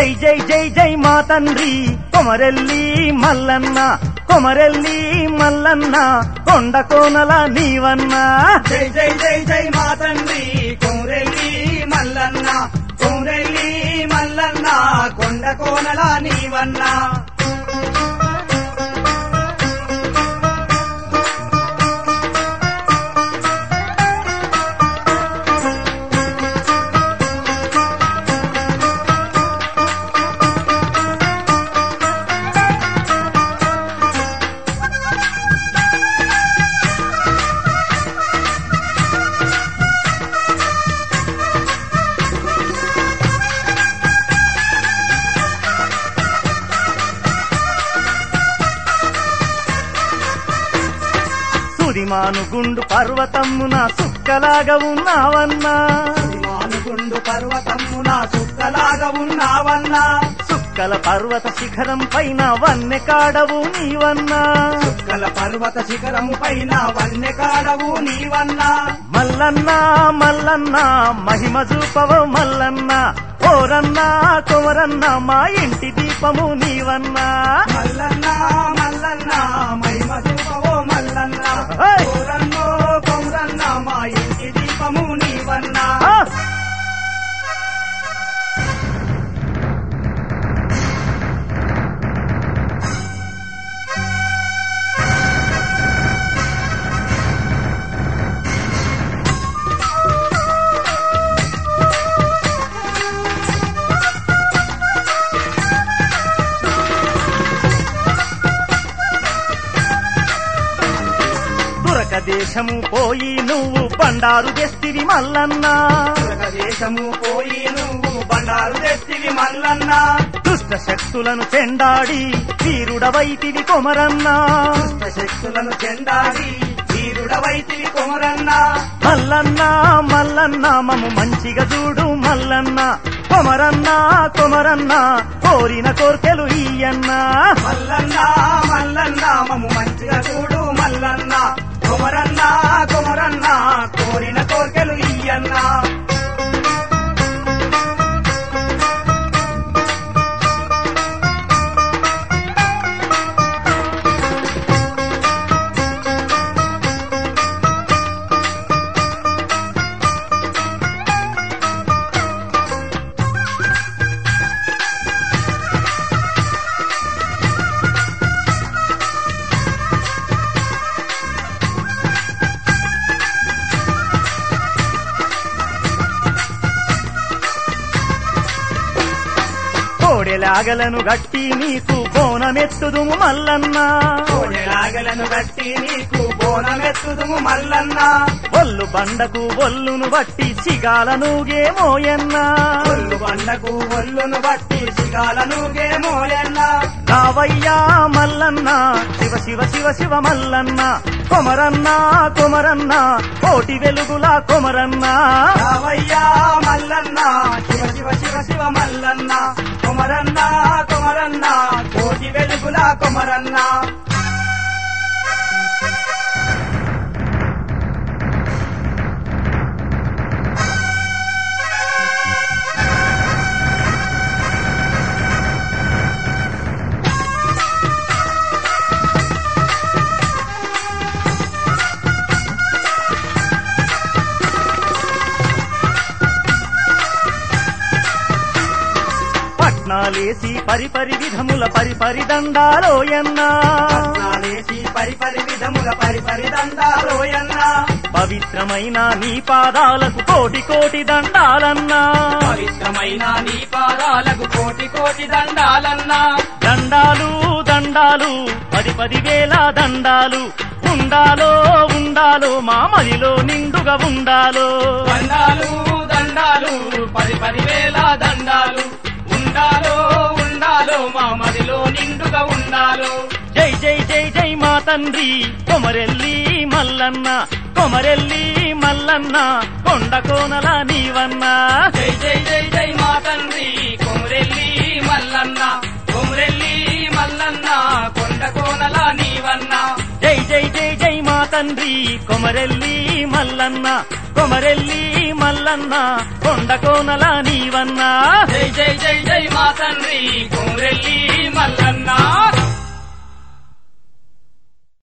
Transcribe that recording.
జై జై జై జై మా తండ్రి కొమరెల్లి మల్లన్న కొమరెల్లి మల్లన్న కొండ కోనల నీవన్నా జై జై జై జై మా తండ్రి కొమ్రెల్లి మల్లన్న కొమ్రెల్లి మల్లన్న కొండ కోనల నీవన్నా సుదిమాను గుండు పర్వతమ్మున సుక్కలాగా ఉన్నావన్నా మానుగుండు పర్వతమ్మున సుక్కలాగా ఉన్నావన్నా సుక్కల పర్వత శిఖరం పైన వన్నె కాడవు నీవన్నా సుక్కల పర్వత శిఖరం పైన వన్నె కాడవు నీవన్నా మల్లన్న మల్లన్న మహిమ చూపవ మల్లన్న ఓరన్న కొమరన్న మా ఇంటి దీపము నీవన్నా మల్లన్న మల్లన్న మహిమ చూపవో మల్లన్న ఏయ్! కోరన్నో కొమ్రన్న మా ఇంటి దీపము నీవన్నా ఆ! తురక దేశము పోయి నువ్వు బండారు తెస్తివి మల్లన్నా దేశము పోయి నువ్వు బండారు తెస్తివి మల్లన్న దుష్ట శక్తులను చెండాడి వీరుడవైతివి కొమరన్నా దుష్ట శక్తులను చెండాడి వీరుడవైతివి కొమరన్న మల్లన్న మల్లన్న మము మంచిగా చూడు మల్లన్న కొమరన్న కొమరన్న కోరిన కోర్కెలు ఈయన్నా మల్లన్న మల్లన్న మము మంచిగా చూడు మల్లన్న కొమరన్న కొమరన్న కోరిన కోర్కెలు ఇయ్యన్నా కోడెలాగలను గట్టి నీకు బోనమెత్తుదుము మల్లన్న కోడెలాగలను గట్టి నీకు బోనమెత్తుదుము మల్లన్న ఒల్లు బండకు ఒల్లును బట్టి సిగాలనుగే మోయన్నా ఒళ్ళు బండకు ఒళ్ళును బట్టి సిగాలను గేమోయన్న రావయ్యా మల్లన్న శివ శివ శివ శివ మల్లన్న కొమరన్న కొమరన్న కోటి వెలుగుల కొమరన్న రావయ్యా మల్లన్న శివ శివ శివ శివ మల్లన్న కొమరన్న కొమరన్న కోటి వెలుగుల కొమరన్న పట్నాలేసి పరిపరి విధముల పరిపరి దండాలోయన్నా నాలేసి పరిపరి విధముల పరిపరి దండాలోయన్న పవిత్రమైన నీ పాదాలకు కోటి కోటి దండాలన్నా పవిత్రమైన నీ పాదాలకు కోటి కోటి దండాలన్నా దండాలు దండాలు పది పది వేల దండాలు ఉండాలో ఉండాలో మా మదిలో నిండుగా ఉండాలో దండాలు దండాలు పది పది వేల దండాలు ఉండాలో ఉండాలో మా మదిలో నిండుగా ఉండాలో జై జై జై జై మా తండ్రి కొమరెల్లి మల్లన్న కొమరెల్లి మల్లన్న కొండ కోనల నీవన్నా జై జై జై జై మా తండ్రి కొమరెల్లి మల్లన్న కొమరెల్లి మల్లన్న కొండ కోనల నీవన్న జై జై జై జై మా తండ్రి కొమరెల్లి మల్లన్న కొమరెల్లి మల్లన్న కొండ కోనల నీవన్నా జై జై జై జై మా తండ్రి కొమరెల్లి మల్లన్న